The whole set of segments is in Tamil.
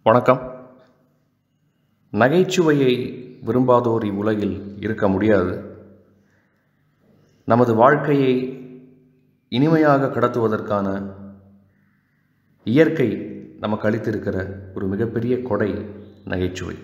வணக்கம் நகைச்சுவையை விரும்பாதோர் இவ்வுலகில் இருக்க முடியாது நமது வாழ்க்கையை இனிமையாக கடத்துவதற்கான இயற்கை நமக்கு அளித்திருக்கிற ஒரு மிகப்பெரிய கொடை நகைச்சுவை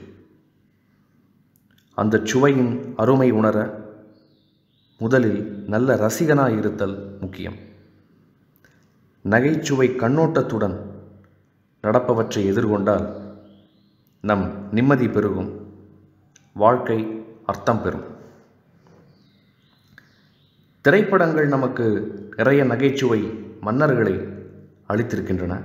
அந்த சுவையின் அருமை உணர முதலில் நல்ல ரசிகனாய் இருத்தல் முக்கியம் நகைச்சுவை கண்ணோட்டத்துடன் நடப்பவற்றை எதிர்கொண்டால் நம் நிம்மதி பெருகும் வாழ்க்கை அர்த்தம் பெறும் திரைப்படங்கள் நமக்கு நிறைய நகைச்சுவை மன்னர்களை அளித்திருக்கின்றன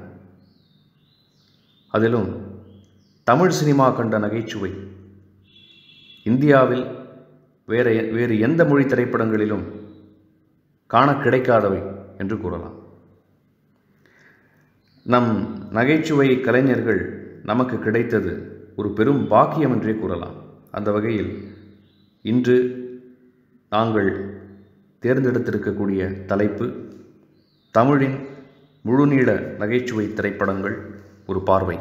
அதிலும் தமிழ் சினிமா கண்ட நகைச்சுவை இந்தியாவில் வேறு வேறு எந்த மொழி திரைப்படங்களிலும் காண கிடைக்காதவை என்று கூறலாம் நம் நகைச்சுவை கலைஞர்கள் நமக்கு கிடைத்தது ஒரு பெரும் பாக்கியம் என்றே கூறலாம் அந்த வகையில் இன்று நாங்கள் தேர்ந்தெடுத்திருக்கக்கூடிய தலைப்பு தமிழின் முழுநீள நகைச்சுவை திரைப்படங்கள் ஒரு பார்வை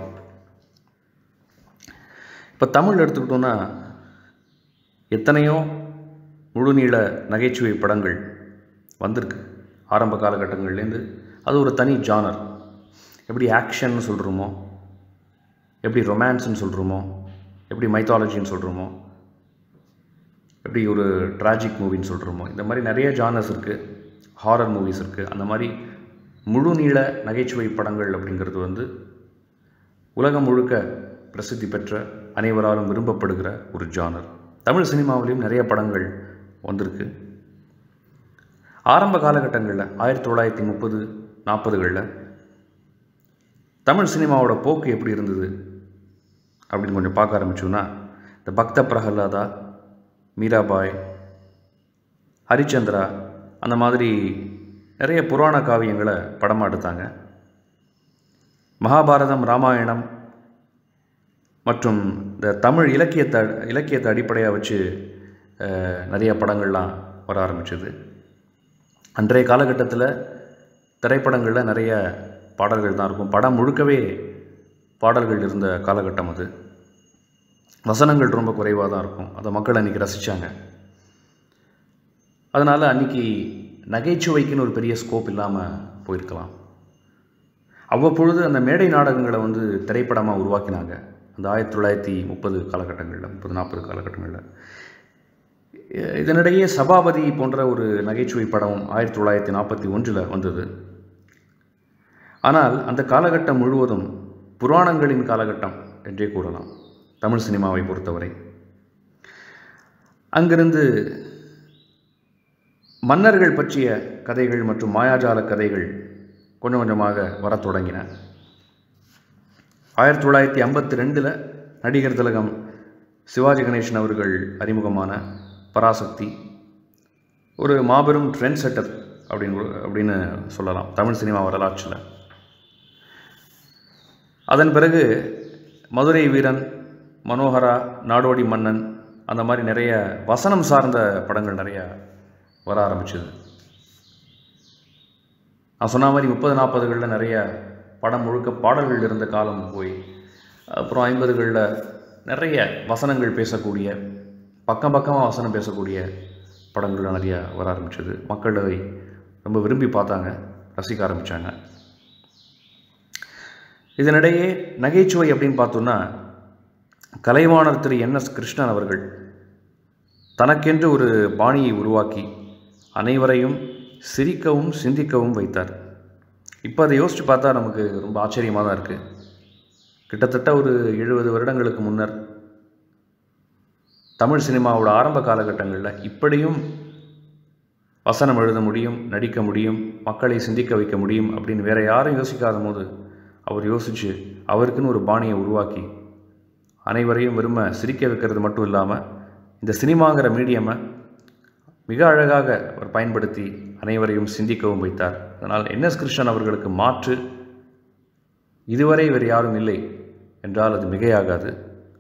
இப்போ தமிழ் எடுத்துக்கிட்டோன்னா எத்தனையோ முழுநீள நகைச்சுவை படங்கள் வந்திருக்கு ஆரம்ப காலகட்டங்கள்லேருந்து அது ஒரு தனி ஜானர் எப்படி ஆக்ஷன்னு சொல்கிறோமோ எப்படி ரொமான்ஸ்னு சொல்கிறோமோ எப்படி மைத்தாலஜின்னு சொல்கிறோமோ எப்படி ஒரு ட்ராஜிக் மூவின்னு சொல்கிறோமோ இந்த மாதிரி நிறைய ஜானர்ஸ் இருக்குது ஹாரர் மூவிஸ் இருக்குது அந்த மாதிரி முழு நீள நகைச்சுவை படங்கள் அப்படிங்கிறது வந்து உலகம் முழுக்க பிரசித்தி பெற்ற அனைவராலும் விரும்பப்படுகிற ஒரு ஜானர் தமிழ் சினிமாவிலையும் நிறைய படங்கள் வந்திருக்கு ஆரம்ப காலகட்டங்களில் ஆயிரத்தி தொள்ளாயிரத்தி முப்பது நாற்பதுகளில் தமிழ் சினிமாவோட போக்கு எப்படி இருந்தது அப்படின்னு கொஞ்சம் பார்க்க ஆரம்பிச்சோன்னா இந்த பக்த பிரகலாதா மீராபாய் ஹரிச்சந்திரா அந்த மாதிரி நிறைய புராண காவியங்களை படமாக எடுத்தாங்க மகாபாரதம் ராமாயணம் மற்றும் இந்த தமிழ் இலக்கியத்தை இலக்கியத்தை அடிப்படையாக வச்சு அஹ், நிறைய படங்கள்லாம் வர ஆரம்பிச்சது அன்றைய காலகட்டத்தில் திரைப்படங்களில் நிறைய பாடல்கள் தான் இருக்கும் படம் முழுக்கவே பாடல்கள் இருந்த காலகட்டம் அது வசனங்கள் ரொம்ப குறைவாக தான் இருக்கும் அதை மக்கள் அன்றைக்கி ரசித்தாங்க அதனால் அன்றைக்கி நகைச்சுவைக்குன்னு ஒரு பெரிய ஸ்கோப் இல்லாமல் போயிருக்கலாம் அவ்வப்பொழுது அந்த மேடை நாடகங்களை வந்து திரைப்படமாக உருவாக்கினாங்க அந்த ஆயிரத்தி தொள்ளாயிரத்தி முப்பது காலகட்டங்களில் முப்பது நாற்பது காலகட்டங்களில் இதனிடையே சபாபதி போன்ற ஒரு நகைச்சுவை படம் ஆயிரத்தி தொள்ளாயிரத்தி நாற்பத்தி ஒன்றில் வந்தது ஆனால் அந்த காலகட்டம் முழுவதும் புராணங்களின் காலகட்டம் என்றே கூறலாம் தமிழ் சினிமாவை பொறுத்தவரை அங்கிருந்து மன்னர்கள் பற்றிய கதைகள் மற்றும் மாயாஜால கதைகள் கொஞ்சம் கொஞ்சமாக வரத் தொடங்கின ஆயிரத்தி தொள்ளாயிரத்தி ஐம்பத்தி ரெண்டில் நடிகர் திலகம் சிவாஜி கணேசன் அவர்கள் அறிமுகமான பராசக்தி ஒரு மாபெரும் ட்ரெண்ட் செட்டர் அப்படின்னு கூட- அப்படின்னு சொல்லலாம் தமிழ் சினிமா வரலாற்றில் அதன் பிறகு மதுரை வீரன் மனோகரா நாடோடி மன்னன் அந்த மாதிரி நிறைய வசனம் சார்ந்த படங்கள் நிறைய வர ஆரம்பிச்சது நான் சொன்ன மாதிரி முப்பது நாற்பதுகளில் நிறைய படம் முழுக்க பாடல்கள் இருந்த காலம் போய் அப்புறம் ஐம்பதுகளில் நிறைய வசனங்கள் பேசக்கூடிய பக்கம் பக்கமாக வசனம் பேசக்கூடிய படங்கள் நிறைய வர ஆரம்பிச்சது மக்கள் அதை ரொம்ப விரும்பி பார்த்தாங்க ரசிக்க ஆரம்பித்தாங்க இதனிடையே நகைச்சுவை அப்படின்னு பார்த்தோன்னா கலைவாணர் திரு என் எஸ் கிருஷ்ணன் அவர்கள் தனக்கென்று ஒரு பாணியை உருவாக்கி அனைவரையும் சிரிக்கவும் சிந்திக்கவும் வைத்தார் இப்போ அதை யோசித்து பார்த்தா நமக்கு ரொம்ப ஆச்சரியமாக தான் இருக்குது கிட்டத்தட்ட ஒரு எழுபது வருடங்களுக்கு முன்னர் தமிழ் சினிமாவோட ஆரம்ப காலகட்டங்களில் இப்படியும் வசனம் எழுத முடியும் நடிக்க முடியும் மக்களை சிந்திக்க வைக்க முடியும் அப்படின்னு வேற யாரும் யோசிக்காத போது அவர் யோசித்து அவருக்குன்னு ஒரு பாணியை உருவாக்கி அனைவரையும் விரும்ப சிரிக்க வைக்கிறது மட்டும் இல்லாமல் இந்த சினிமாங்கிற மீடியமை மிக அழகாக அவர் பயன்படுத்தி அனைவரையும் சிந்திக்கவும் வைத்தார் அதனால் என்எஸ் கிருஷ்ணன் அவர்களுக்கு மாற்று இதுவரை வேறு யாரும் இல்லை என்றால் அது மிகையாகாது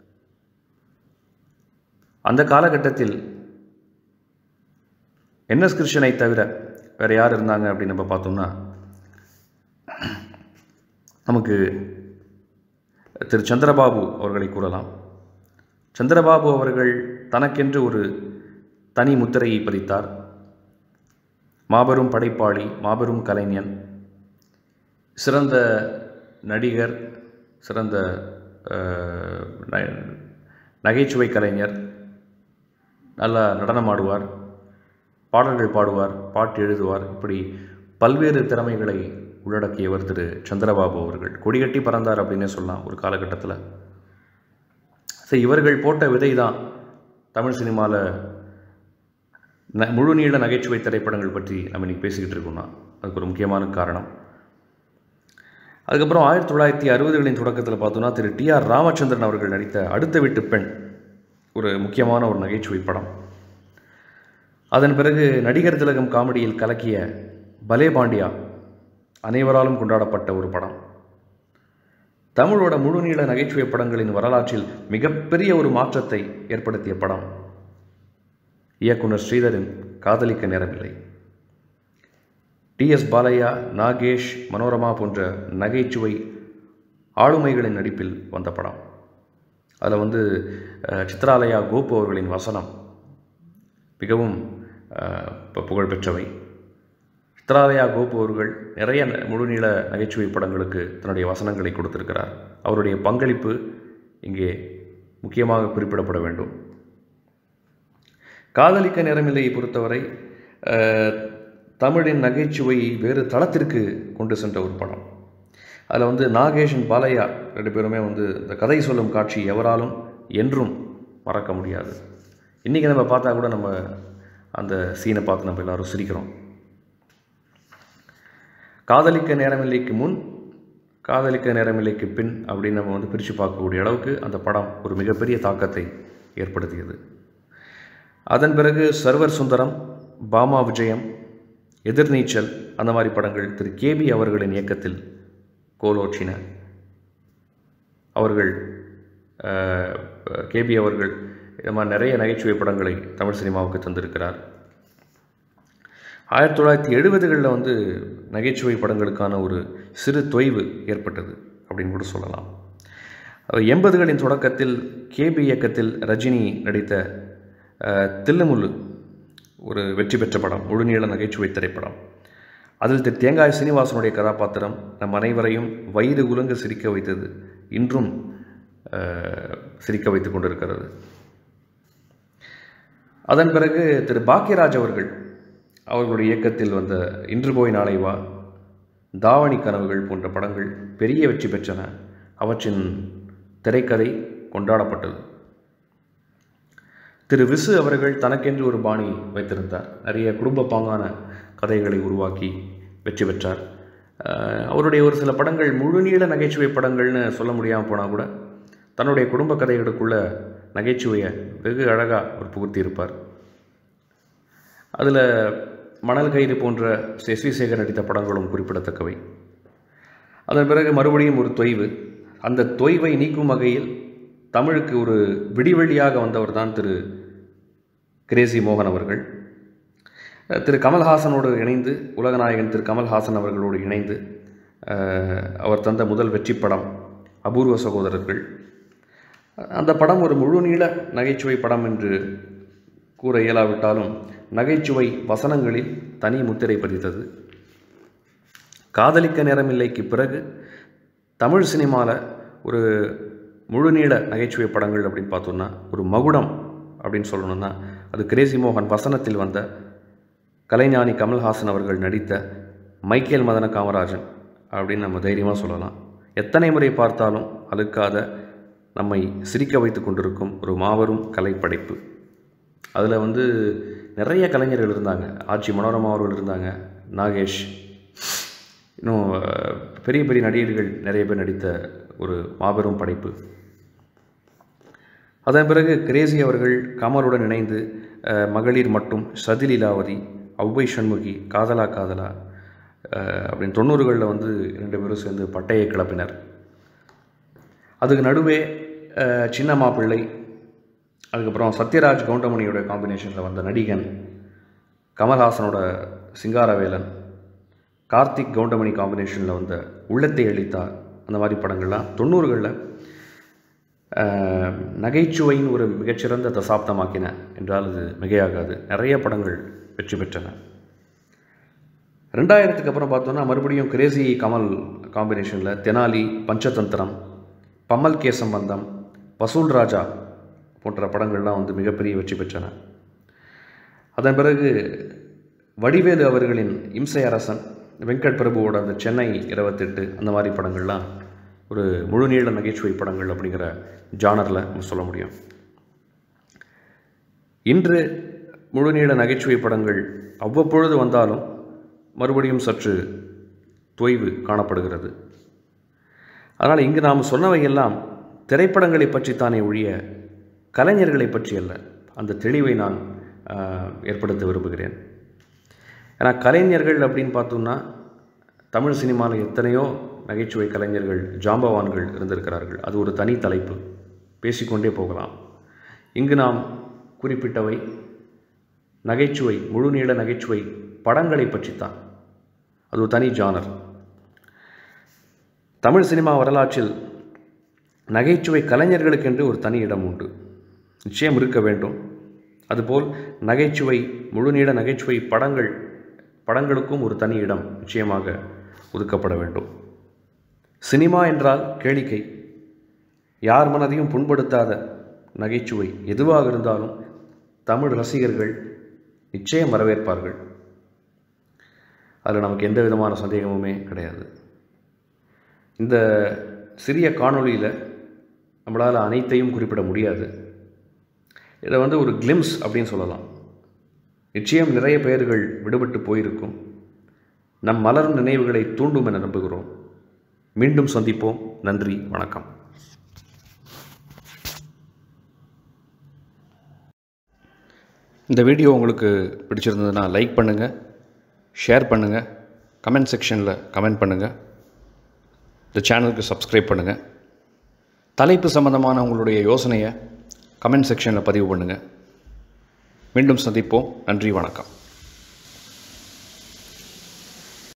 அந்த காலகட்டத்தில் என்எஸ் கிருஷ்ணனை தவிர வேறு யார் இருந்தாங்க அப்படின்னு நம்ம பார்த்தோம்னா நமக்கு திரு சந்திரபாபு அவர்களை கூறலாம் சந்திரபாபு அவர்கள் தனக்கென்று ஒரு தனி முத்திரையை பதித்தார் மாபெரும் படைப்பாளி மாபெரும் கலைஞன் சிறந்த நடிகர் சிறந்த அஹ், ந- நகைச்சுவை கலைஞர் நல்லா நடனமாடுவார் பாடல்கள் பாடுவார் பாட்டு எழுதுவார் இப்படி பல்வேறு திறமைகளை உள்ளடக்கியவர் திரு சந்திரபாபு அவர்கள் கொடிகட்டி பறந்தார் அப்படின்னே சொல்லலாம் ஒரு காலகட்டத்தில் சரி இவர்கள் போட்ட விதை தான் தமிழ் சினிமாவில் ந முழு நீள நகைச்சுவை திரைப்படங்கள் பற்றி நம்ம இன்னைக்கு பேசிக்கிட்டு இருக்கோம்னா அதுக்கு ஒரு முக்கியமான காரணம் அதுக்கப்புறம் ஆயிரத்தி தொள்ளாயிரத்தி அறுபதுகளின் தொடக்கத்தில் பார்த்தோன்னா திரு டி ஆர் ராமச்சந்திரன் அவர்கள் நடித்த அடுத்த வீட்டு பெண் ஒரு முக்கியமான ஒரு நகைச்சுவை படம் அதன் பிறகு நடிகர் திலகம் காமெடியில் கலக்கிய பலே பாண்டியா அனைவராலும் கொண்டாடப்பட்ட ஒரு படம் தமிழோட முழுநீள நகைச்சுவை படங்களின் வரலாற்றில் மிகப்பெரிய ஒரு மாற்றத்தை ஏற்படுத்திய படம் இயக்குனர் ஸ்ரீதரின் காதலிக்க நேரமில்லை டிஎஸ் பாலையா நாகேஷ் மனோரமா போன்ற நகைச்சுவை ஆளுமைகளின் நடிப்பில் வந்த படம் அதில் வந்து அஹ், சித்ராலயா கோபு அவர்களின் வசனம் மிகவும் அஹ், பு- புகழ்பெற்றவை சித்ராலயா கோபு அவர்கள் நிறைய ந- முழுநீள நகைச்சுவை படங்களுக்கு தன்னுடைய வசனங்களை கொடுத்திருக்கிறார் அவருடைய பங்களிப்பு இங்கே முக்கியமாக குறிப்பிடப்பட வேண்டும் காதலிக்க நேரமில்லையை பொறுத்தவரை அஹ், தமிழின் நகைச்சுவையை வேறு தளத்திற்கு கொண்டு சென்ற ஒரு படம் அதில் வந்து நாகேஷன் பாலையா ரெண்டு பேருமே வந்து இந்த கதை சொல்லும் காட்சி எவராலும் என்றும் மறக்க முடியாது இன்றைக்கி நம்ம பார்த்தா கூட நம்ம அந்த சீனை பார்த்து நம்ம எல்லாரும் சிரிக்கிறோம் காதலிக்க நேரமில்லைக்கு முன் காதலிக்க நேரமில்லைக்கு பின் அப்படின்னு நம்ம வந்து பிரித்து பார்க்கக்கூடிய அளவுக்கு அந்த படம் ஒரு மிகப்பெரிய தாக்கத்தை ஏற்படுத்தியது அதன் பிறகு சர்வர் சுந்தரம் பாமா விஜயம் எதிர்நீச்சல் அந்த மாதிரி படங்கள் திரு கேபி அவர்களின் இயக்கத்தில் கோலோச்சின அவர்கள் கேபி அவர்கள் இது மாதிரி நிறைய நகைச்சுவை படங்களை தமிழ் சினிமாவுக்கு தந்திருக்கிறார் ஆயிரத்தி தொள்ளாயிரத்தி எழுபதுகளில் வந்து நகைச்சுவை படங்களுக்கான ஒரு சிறு தொய்வு ஏற்பட்டது அப்படின்னு கூட சொல்லலாம் அஹ் எண்பதுகளின் தொடக்கத்தில் கேபி இயக்கத்தில் ரஜினி நடித்த அஹ், தில்லுமுல்லு ஒரு வெற்றி பெற்ற படம் முழுநீள நகைச்சுவை திரைப்படம் அதில் திரு தேங்காய் சீனிவாசனுடைய கதாபாத்திரம் நம் அனைவரையும் வயிறு குலுங்க சிரிக்க வைத்தது இன்றும் அஹ், சிரிக்க வைத்து கொண்டிருக்கிறது அதன் பிறகு திரு பாக்யராஜ் அவர்கள் அவர்களுடைய இயக்கத்தில் வந்த இன்று போய் நாளை வா தாவணி கனவுகள் போன்ற படங்கள் பெரிய வெற்றி பெற்றன அவற்றின் திரைக்கதை கொண்டாடப்பட்டது திரு விசு அவர்கள் தனக்கென்று ஒரு பாணி வைத்திருந்தார் நிறைய குடும்ப பாங்கான கதைகளை உருவாக்கி வெற்றி பெற்றார் அஹ் அவருடைய ஒரு சில படங்கள் முழுநீள நகைச்சுவை படங்கள்னு சொல்ல முடியாமல் போனால் கூட தன்னுடைய குடும்ப கதைகளுக்குள்ள நகைச்சுவையை வெகு அழகாக அவர் புகுத்தியிருப்பார் அதில் மணல் கயிறு போன்ற எஸ் வி சேகர் நடித்த படங்களும் குறிப்பிடத்தக்கவை அதன் பிறகு மறுபடியும் ஒரு தொய்வு அந்த தொய்வை நீக்கும் வகையில் தமிழுக்கு ஒரு விடிவெள்ளியாக வந்தவர் தான் திரு கிரேசி மோகன் அவர்கள் அஹ் திரு கமல்ஹாசனோடு இணைந்து உலகநாயகன் திரு கமல்ஹாசன் அவர்களோடு இணைந்து அஹ், அவர் தந்த முதல் வெற்றி படம் அபூர்வ சகோதரர்கள் அந்த படம் ஒரு முழுநீள நகைச்சுவை படம் என்று கூற இயலாவிட்டாலும் நகைச்சுவை வசனங்களில் தனி முத்திரை பதித்தது காதலிக்க நேரமில்லைக்கு பிறகு தமிழ் சினிமாவில் ஒரு முழுநீள நகைச்சுவை படங்கள் அப்படின்னு பார்த்தோம்னா ஒரு மகுடம் அப்படின்னு சொல்லணும்னா அது கிரேசி மோகன் வசனத்தில் வந்த கலைஞானி கமல்ஹாசன் அவர்கள் நடித்த மைக்கேல் மதன காமராஜன் அப்படின்னு நம்ம தைரியமாக சொல்லலாம் எத்தனை முறை பார்த்தாலும் அழுக்காத நம்மை சிரிக்க வைத்து கொண்டிருக்கும் ஒரு மாபெரும் கலைப்படைப்பு அதில் வந்து நிறைய கலைஞர்கள் இருந்தாங்க ஆட்சி மனோரமா அவர்கள் இருந்தாங்க நாகேஷ் இன்னும் அஹ், பெரிய பெரிய நடிகர்கள் நிறைய பேர் நடித்த ஒரு மாபெரும் படைப்பு அதன் பிறகு கிரேசி அவர்கள் கமலுடன் இணைந்து அஹ், மகளிர் மட்டும் சதிலீலாவதி ஔவை சண்முகி காதலா காதலா அஹ், அப்படின்னு தொண்ணூறுகளில் வந்து ரெண்டு பேரும் சேர்ந்து பட்டையை கிளப்பினர் அதுக்கு நடுவே அஹ், சின்ன மாப்பிள்ளை அதுக்கப்புறம் சத்யராஜ் கவுண்டமணியோட காம்பினேஷனில் வந்த நடிகன் கமல்ஹாசனோட சிங்காரவேலன் கார்த்திக் கவுண்டமணி காம்பினேஷனில் வந்த உள்ளத்தை அளித்தார் அந்த மாதிரி படங்கள்லாம் தொண்ணூறுகளில் அஹ், நகைச்சுவையின் ஒரு மிகச்சிறந்த தசாப்தமாக்கின என்றால் அது மிகையாகாது நிறைய படங்கள் வெற்றி பெற்றன ரெண்டாயிரத்துக்கு அப்புறம் பார்த்தோன்னா மறுபடியும் கிரேசி கமல் காம்பினேஷனில் தெனாலி பஞ்சதந்திரம் பம்மல் கே சம்பந்தம் வசூல் ராஜா போன்ற படங்கள்லாம் வந்து மிகப்பெரிய வெற்றி பெற்றன அதன் பிறகு வடிவேலு அவர்களின் இம்சை அரசன் வெங்கட் பிரபுவோட அந்த சென்னை இருபத்தெட்டு அந்த மாதிரி படங்கள்லாம் ஒரு முழுநீள நகைச்சுவை படங்கள் அப்படிங்கிற ஜானரில் நம்ம சொல்ல முடியும் இன்று முழுநீள நகைச்சுவை படங்கள் அவ்வப்பொழுது வந்தாலும் மறுபடியும் சற்று தொய்வு காணப்படுகிறது அதனால் இங்கு நாம் சொன்னவையெல்லாம் திரைப்படங்களை பற்றித்தானே ஒழிய கலைஞர்களை பற்றி அல்ல அந்த தெளிவை நான் ஆஹ், ஏற்படுத்த விரும்புகிறேன் ஏன்னா கலைஞர்கள் அப்படின்னு பார்த்தோம்னா தமிழ் சினிமாவில் எத்தனையோ நகைச்சுவை கலைஞர்கள் ஜாம்பவான்கள் இருந்திருக்கிறார்கள் அது ஒரு தனி தலைப்பு பேசிக்கொண்டே போகலாம் இங்கு நாம் குறிப்பிட்டவை நகைச்சுவை முழுநீள நகைச்சுவை படங்களை பற்றித்தான் அது ஒரு தனி ஜானர் தமிழ் சினிமா வரலாற்றில் நகைச்சுவை கலைஞர்களுக்கென்று ஒரு தனி இடம் உண்டு நிச்சயம் இருக்க வேண்டும் அதுபோல் நகைச்சுவை முழுநீள நகைச்சுவை படங்கள் படங்களுக்கும் ஒரு தனி இடம் நிச்சயமாக ஒதுக்கப்பட வேண்டும் சினிமா என்றால் கேளிக்கை யார் மனதையும் புண்படுத்தாத நகைச்சுவை எதுவாக இருந்தாலும் தமிழ் ரசிகர்கள் நிச்சயம் வரவேற்பார்கள் அதில் நமக்கு எந்த விதமான சந்தேகமுமே கிடையாது இந்த சிறிய காணொளியில் நம்மளால் அனைத்தையும் குறிப்பிட முடியாது இதை வந்து ஒரு கிளிம்ஸ் அப்படின்னு சொல்லலாம் நிச்சயம் நிறைய பெயர்கள் விடுபட்டு போயிருக்கும் நம் மலரும் நினைவுகளை தூண்டும் என நம்புகிறோம் மீண்டும் சந்திப்போம் நன்றி வணக்கம் இந்த வீடியோ உங்களுக்கு பிடிச்சிருந்ததுன்னா லைக் பண்ணுங்கள் ஷேர் பண்ணுங்கள் கமெண்ட் செக்ஷனில் கமெண்ட் பண்ணுங்கள் இந்த சேனலுக்கு சப்ஸ்கிரைப் பண்ணுங்கள் தலைப்பு சம்பந்தமான உங்களுடைய யோசனையை கமெண்ட் செக்ஷனில் பதிவு பண்ணுங்கள் மீண்டும் சந்திப்போம் நன்றி வணக்கம்